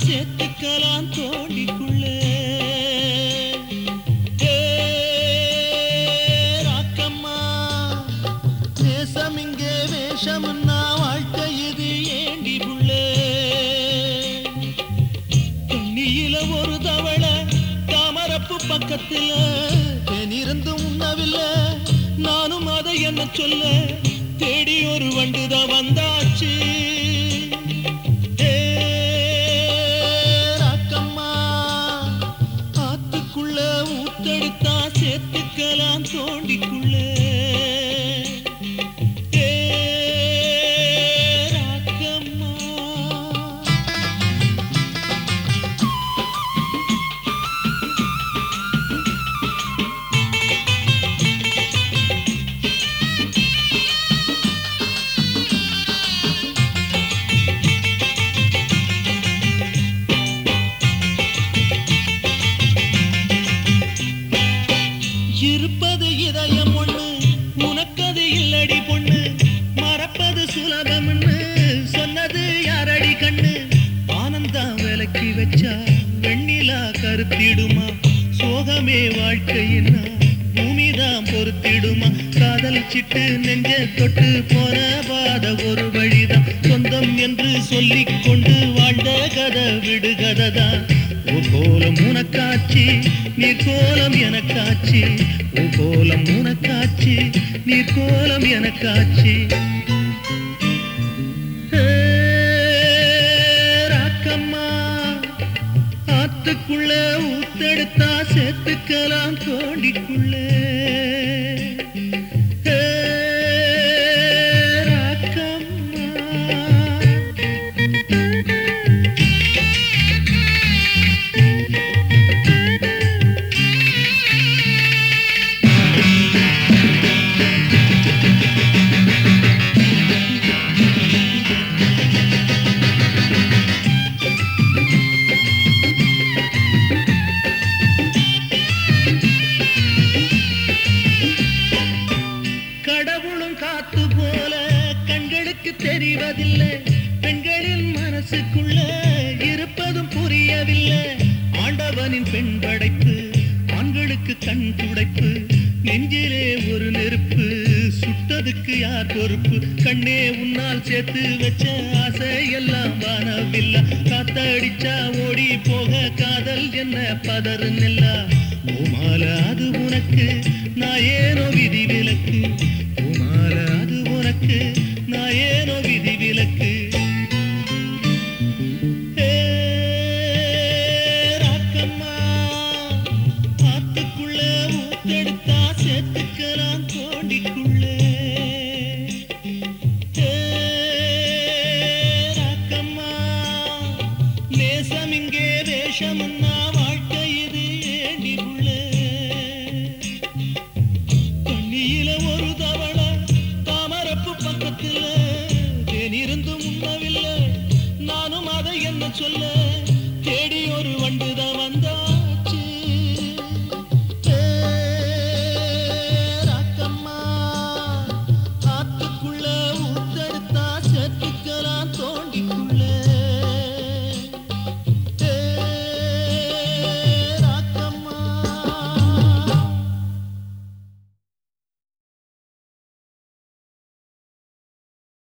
சேர்த்துக்கலாம் தோண்டிக்குள்ளே ஏ, ராக்கம்மா, தேசம் இங்கே வேஷம்னா வாழ்க்கை இது ஏண்டி புள்ளே தண்ணியில ஒரு தவளை தாமரப்பு பக்கத்துல தேனிருந்து உண்ணவில்லை நானும் அதை என்ன சொல்ல தேடி ஒரு வண்டுதான் வந்தாச்சு ஏ, ராக்கம்மா, ஆத்துக்குள்ள ஊத்தெடுத்தா சேர்த்துக்கலாம் தோண்டிக்குள்ளே ஏ, ராக்கம்மா. இருப்பது இதயம் ஒண்ணு உனக்கது இல்லடி பொண்ணு மறப்பது சுலபம்னு சொன்னது யாரடி கண்ணு ஆனந்தம் விலக்கி வச்சா வெண்ணிலா கருத்திடுமா சோகமே வாழ்க்கையின்னா பூமிதான் பொறுத்திடுமா காதலிச்சிட்டு நெஞ்ச தொட்டு போன பாத ஒரு வழிதான் சொந்தம் என்று சொல்லிக் கொண்டு வாழ்ந்த கதை விடுகதைதான் ஓ கோலம் உனக்காச்சு நீ கோலம் எனக்காச்சு ஓ கோலம் உனக்காச்சு நீ கோலம் எனக்காச்சு ஏ, ராக்கம்மா ஆத்துக்குள்ள ஊத்தெடுத்தா சேர்த்துக்கலாம் தோண்டிக்குள்ளே ஏ, ராக்கம்மா. கடவுளும் காத்து போல கண்களுக்கு தெரிவதில்லை பெண்களின் மனசுக்குள்ள இருப்பதும் புரியவில்லை ஆண்டவனின் பெண் படைப்பு ஆண்களுக்கு கண் துடைப்பு நெஞ்சிலே ஒரு நெருப்பு சுட்டதுக்கு யார் பொறுப்பு கண்ணே உன்னால் சேர்த்து வச்ச ஆசை எல்லாம் வானவில்லை காத்தடிச்சா ஓடி போக காதல் என்ன பதறு நெல்லா உமால அது உனக்கு நான் ஏனோ விதி விலக்கு உமால அது உனக்கு நான் ஏனோ விதி விலக்கு ஏ, ராக்கம்மா, ஆத்துக்குள்ள ஊத்தெடுத்தா சேர்த்துக்கலாம் தோண்டிக்குள்ளே ஏ, ராக்கம்மா, நேசம் இங்கே வேஷம்னா வாழ்க்கை இது ஏண்டி புள்ளே தண்ணியில ஒரு தவ